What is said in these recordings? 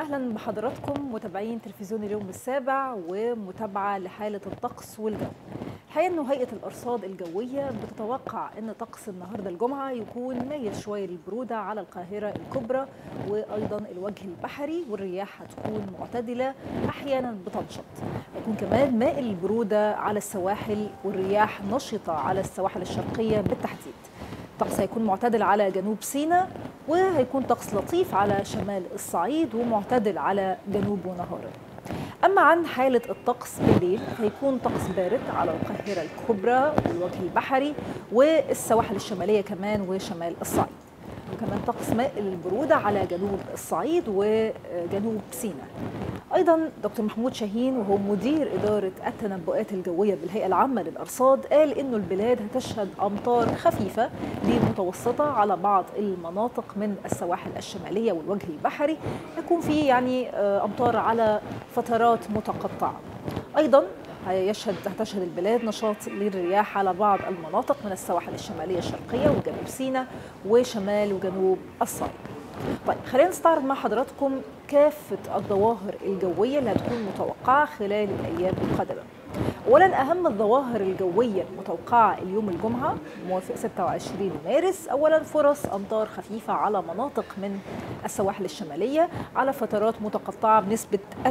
اهلا بحضراتكم متابعين تلفزيون اليوم السابع ومتابعه لحاله الطقس والجو الحقيقه انه هيئه الارصاد الجويه بتتوقع ان طقس النهارده الجمعه يكون مايل شويه للبروده على القاهره الكبرى وايضا الوجه البحري والرياح هتكون معتدله احيانا بتنشط هيكون كمان مائل البروده على السواحل والرياح نشطه على السواحل الشرقيه بالتحديد الطقس هيكون معتدل على جنوب سيناء وهيكون طقس لطيف على شمال الصعيد ومعتدل على جنوب ونهاره أما عن حالة الطقس بالليل هيكون طقس بارد على القاهرة الكبرى والوجه البحري والسواحل الشمالية كمان وشمال الصعيد وكمان طقس مائل للبرودة على جنوب الصعيد وجنوب سيناء أيضا دكتور محمود شاهين وهو مدير إدارة التنبؤات الجوية بالهيئة العامة للأرصاد قال إنه البلاد هتشهد أمطار خفيفة لمتوسطة على بعض المناطق من السواحل الشمالية والوجه البحري يكون في يعني أمطار على فترات متقطعة أيضا يشهد هتشهد البلاد نشاط للرياح على بعض المناطق من السواحل الشمالية الشرقية وجنوب سيناء وشمال وجنوب الصعيد طيب خلينا نستعرض مع حضراتكم كافة الظواهر الجوية اللي هتكون متوقعة خلال الأيام القادمة اولا اهم الظواهر الجويه المتوقعه اليوم الجمعه موافق 26 مارس اولا فرص امطار خفيفه على مناطق من السواحل الشماليه على فترات متقطعه بنسبه 40%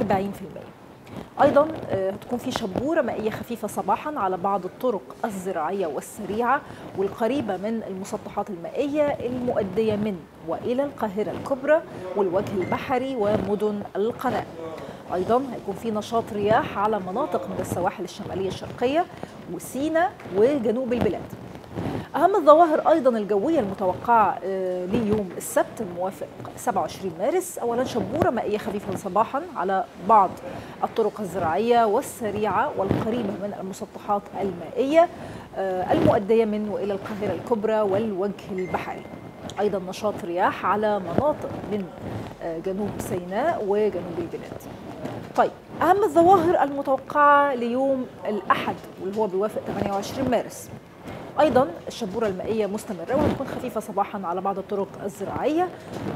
ايضا هتكون في شبوره مائيه خفيفه صباحا على بعض الطرق الزراعيه والسريعه والقريبه من المسطحات المائيه المؤديه من والى القاهره الكبرى والوجه البحري ومدن القناه ايضا هيكون في نشاط رياح على مناطق من السواحل الشماليه الشرقيه وسيناء وجنوب البلاد أهم الظواهر أيضا الجوية المتوقعة ليوم السبت الموافق 27 مارس أولا شبورة مائية خفيفة صباحا على بعض الطرق الزراعية والسريعة والقريبة من المسطحات المائية المؤدية من وإلى القاهرة الكبرى والوجه البحري أيضا نشاط رياح على مناطق من جنوب سيناء وجنوب البلاد طيب أهم الظواهر المتوقعة ليوم الأحد واللي هو بيوافق 28 مارس ايضا الشبوره المائيه مستمره وهتكون خفيفه صباحا على بعض الطرق الزراعيه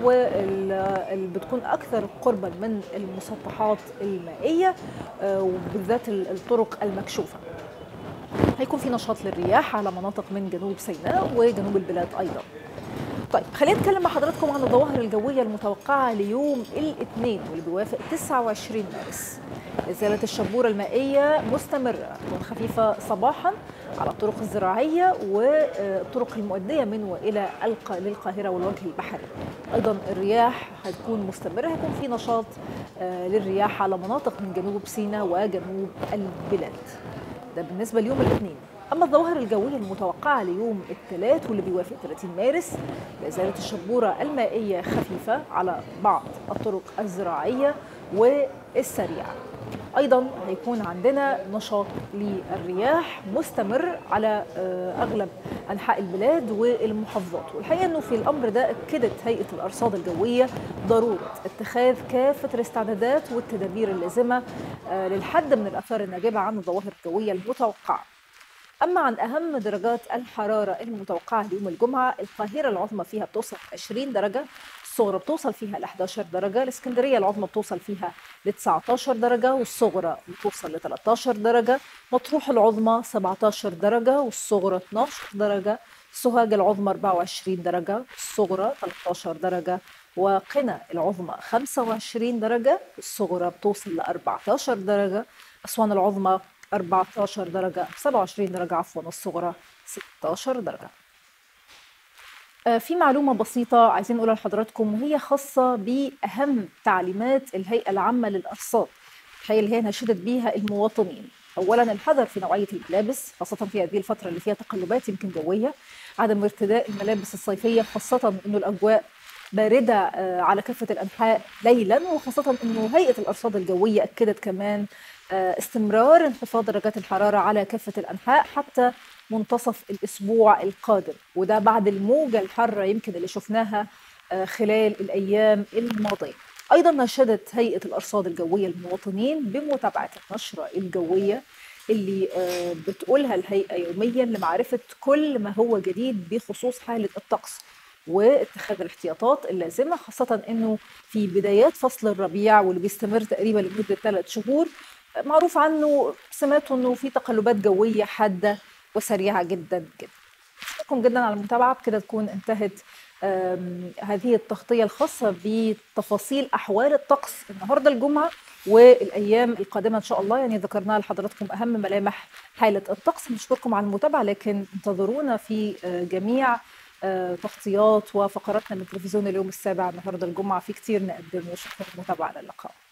واللي بتكون اكثر قربا من المسطحات المائيه وبالذات الطرق المكشوفه هيكون في نشاط للرياح على مناطق من جنوب سيناء وجنوب البلاد ايضا طيب خلينا نتكلم مع حضراتكم عن الظواهر الجويه المتوقعه ليوم الاثنين واللي بيوافق 29 مارس ازاله الشبوره المائيه مستمره تكون خفيفه صباحا على الطرق الزراعيه والطرق المؤديه من والى للقاهره والوجه البحري. ايضا الرياح هتكون مستمره هيكون في نشاط للرياح على مناطق من جنوب سيناء وجنوب البلاد. ده بالنسبه ليوم الاثنين. اما الظواهر الجويه المتوقعه ليوم الثلاث واللي بيوافق 30 مارس لازالت الشبوره المائيه خفيفه على بعض الطرق الزراعيه والسريعه. ايضا هيكون عندنا نشاط للرياح مستمر على اغلب انحاء البلاد والمحافظات والحقيقه انه في الامر ده اكدت هيئه الارصاد الجويه ضروره اتخاذ كافه الاستعدادات والتدابير اللازمه للحد من الاثار الناجمه عن الظواهر الجويه المتوقعه أما عن أهم درجات الحرارة المتوقعة ليوم الجمعة القاهرة العظمى فيها بتوصل 20 درجة الصغرى بتوصل فيها ل 11 درجة الإسكندرية العظمى بتوصل فيها ل 19 درجة والصغرى بتوصل ل 13 درجة مطروح العظمى 17 درجة والصغرى 12 درجة سوهاج العظمى 24 درجة الصغرى 13 درجة وقنا العظمى 25 درجة الصغرى بتوصل ل 14 درجة أسوان العظمى 14 درجة 27 درجة عفوا الصغرى 16 درجة في معلومة بسيطة عايزين نقولها لحضراتكم وهي خاصة بأهم تعليمات الهيئة العامة للأرصاد الحقيقة اللي هي نشدت بيها المواطنين أولا الحذر في نوعية الملابس خاصة في هذه الفترة اللي فيها تقلبات يمكن جوية عدم ارتداء الملابس الصيفية خاصة إنه الأجواء باردة على كافة الأنحاء ليلا وخاصة أنه هيئة الأرصاد الجوية أكدت كمان استمرار انخفاض درجات الحرارة على كافة الأنحاء حتى منتصف الأسبوع القادم وده بعد الموجة الحارة يمكن اللي شفناها خلال الأيام الماضية أيضا نشدت هيئة الأرصاد الجوية المواطنين بمتابعة النشرة الجوية اللي بتقولها الهيئة يوميا لمعرفة كل ما هو جديد بخصوص حالة الطقس واتخاذ الاحتياطات اللازمه خاصه انه في بدايات فصل الربيع واللي بيستمر تقريبا لمده ثلاث شهور معروف عنه سمعتوا انه في تقلبات جويه حاده وسريعه جدا جدا. اشكركم جدا على المتابعه بكده تكون انتهت هذه التغطيه الخاصه بتفاصيل احوال الطقس النهارده الجمعه والايام القادمه ان شاء الله يعني ذكرنا لحضراتكم اهم ملامح حاله الطقس نشكركم على المتابعه لكن انتظرونا في جميع تغطيات وفقراتنا من تلفزيون اليوم السابع النهارده الجمعه في كتير نقدمه شكرا للمتابعه على اللقاء